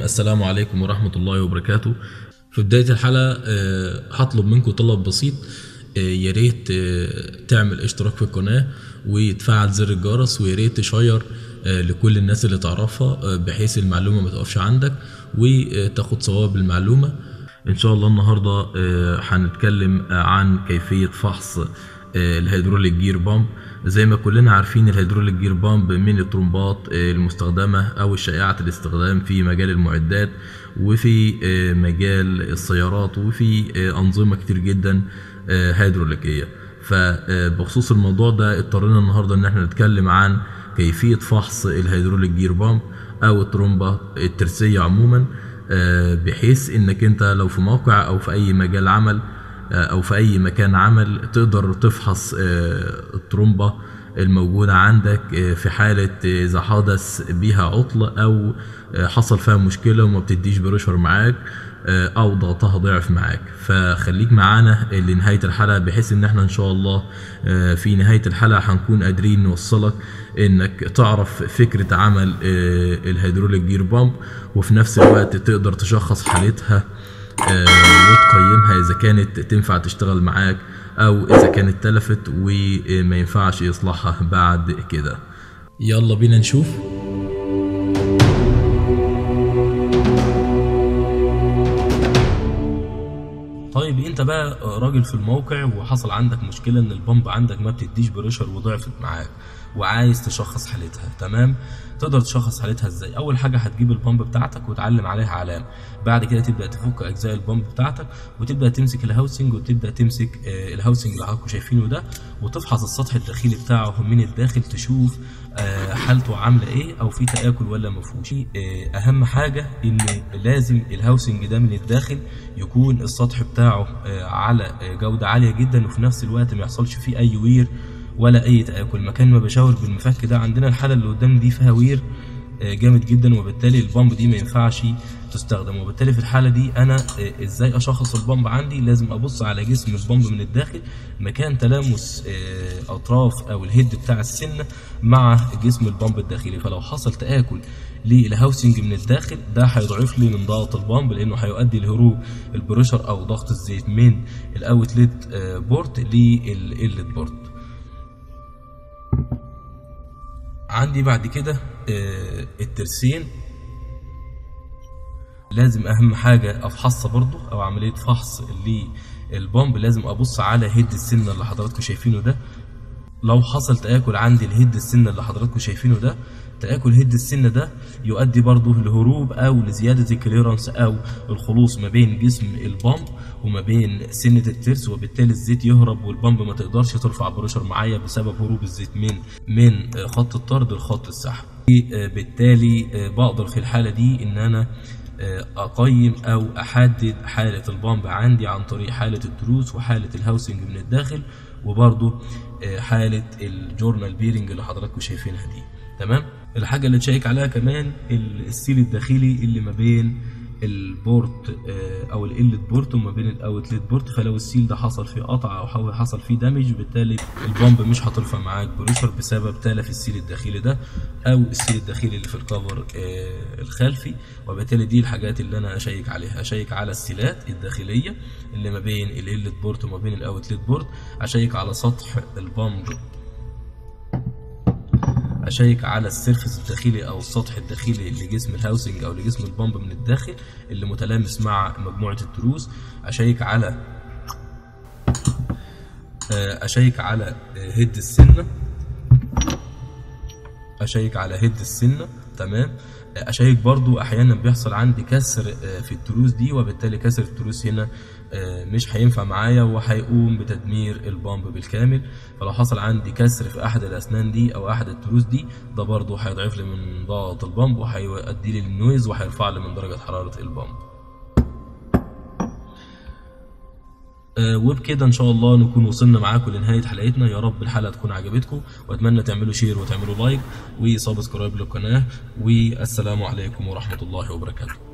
السلام عليكم ورحمة الله وبركاته في بداية الحلقة آه، هطلب منكم طلب بسيط آه، يا ريت آه، تعمل اشتراك في القناة وتفعل زر الجرس ويا ريت تشير آه، لكل الناس اللي تعرفها آه، بحيث المعلومة ما تقفش عندك وتاخد صواب المعلومة ان شاء الله النهاردة آه، هنتكلم آه، عن كيفية فحص آه، الهيدروليك جير بامب زي ما كلنا عارفين الهيدروليك جير بامب من الطرمبات آه، المستخدمة او الشائعة الاستخدام في مجال المعدات وفي آه، مجال السيارات وفي آه، انظمة كتير جدا آه، هيدروليكية فبخصوص الموضوع ده اضطرينا النهاردة ان احنا نتكلم عن كيفية فحص الهيدروليك جير بامب او الترومبة الترسية عموما آه، بحيث انك انت لو في موقع او في اي مجال عمل آه، او في اي مكان عمل تقدر تفحص آه، الترومبة الموجودة عندك آه، في حالة آه، اذا حدث بيها عطل او آه، حصل فيها مشكلة وما بتديش بريشر معاك آه، او ضغطها ضعف معاك فخليك معانا لنهاية الحلقة بحيث ان احنا ان شاء الله آه، في نهاية الحلقة هنكون قادرين نوصلك انك تعرف فكرة عمل آه، الهيدروليك جير بامب وفي نفس الوقت تقدر تشخص حالتها آه، وتقيمها اذا كانت تنفع تشتغل معاك او اذا كانت تلفت وما ينفعش اصلاحها بعد كده يلا بينا نشوف طيب انت بقى راجل في الموقع وحصل عندك مشكله ان البامب عندك ما بتديش بريشر وضعفت معاك وعايز تشخص حالتها تمام تقدر تشخص حالتها ازاي اول حاجه هتجيب البامب بتاعتك وتعلم عليها علامه بعد كده تبدا تفك اجزاء البامب بتاعتك وتبدا تمسك الهاوسنج وتبدا تمسك آه، الهاوسنج اللي حضراتكم شايفينه ده وتفحص السطح الداخلي بتاعه من الداخل تشوف آه، حالته عامله ايه او في تاكل ولا ما فيهوش آه، اهم حاجه ان لازم الهاوسنج ده من الداخل يكون السطح بتاعه آه، على آه، جوده عاليه جدا وفي نفس الوقت ما يحصلش فيه اي وير ولا اي تاكل مكان ما بشاور بالمفك ده عندنا الحاله اللي قدام دي فيها وير آه، جامد جدا وبالتالي البامب دي ما ينفعش تستخدم وبالتالي في الحاله دي انا آه، ازاي اشخص البامب عندي لازم ابص على جسم البامب من الداخل مكان تلامس آه، اطراف او الهيد بتاع السنه مع جسم البامب الداخلي فلو حصل تاكل للهاوسنج من الداخل ده هيضعف لي من ضغط البامب لانه هيؤدي لهروب البريشر او ضغط الزيت من الاوتلت آه، بورت للإلت بورت عندي بعد كده آه، الترسين لازم اهم حاجه افحصها برضو او عمليه فحص للبامب لازم ابص على هيد السنه اللي حضراتكم شايفينه ده لو حصل تآكل عندي الهيد السنة اللي حضراتكم شايفينه ده تآكل هيد السنة ده يؤدي برضه لهروب أو لزيادة الكليرنس أو الخلوص ما بين جسم البامب وما بين سنة الترس وبالتالي الزيت يهرب والبامب ما تقدرش ترفع بريشر معايا بسبب هروب الزيت من من آه، خط الطرد لخط السحب آه، بالتالي آه، بقدر في الحالة دي إن أنا آه، اقيم او احدد حاله البامب عندي عن طريق حاله التروس وحاله الهاوسنج من الداخل وبرضه آه، حاله الجورنال بيرنج اللي حضراتكم شايفينها دي تمام الحاجه اللي تشيك عليها كمان ال- السيل الداخلي اللي ما بين البورت آه، او الانلت بورت وما بين الاوتلت بورت فلو السيل ده حصل فيه قطع او حو- حصل فيه دامج بالتالي البامب مش هترفع معاك بريشر بسبب تلف السيل الداخلي ده او السيل الداخلي اللي في الكفر آه، الخلفي وبالتالي دي الحاجات اللي انا اشيك عليها اشيك على السيلات الداخليه اللي ما بين الانلت بورت وما بين الاوتلت بورت اشيك على سطح البامب اشيك على السيرفس الداخلي او السطح الداخلي لجسم الهاوسنج او لجسم البامب من الداخل اللي متلامس مع مجموعه التروس اشيك على آه، اشيك على آه، هيد السنه اشيك على هيد السنه تمام آه، اشيك برضو احيانا بيحصل عندي كسر آه، في التروس دي وبالتالي كسر التروس هنا آه، مش هينفع معايا وهيقوم بتدمير البامب بالكامل فلو حصل عندي كسر في احد الاسنان دي او احد التروس دي ده برضو هيضعف لي من ضغط البامب وهيؤدي لي للنويز وهيرفع لي من درجه حراره البامب آه، وبكده ان شاء الله نكون وصلنا معاكم لنهايه حلقتنا يا رب الحلقه تكون عجبتكم واتمنى تعملوا شير وتعملوا لايك وسبسكرايب للقناه والسلام عليكم ورحمه الله وبركاته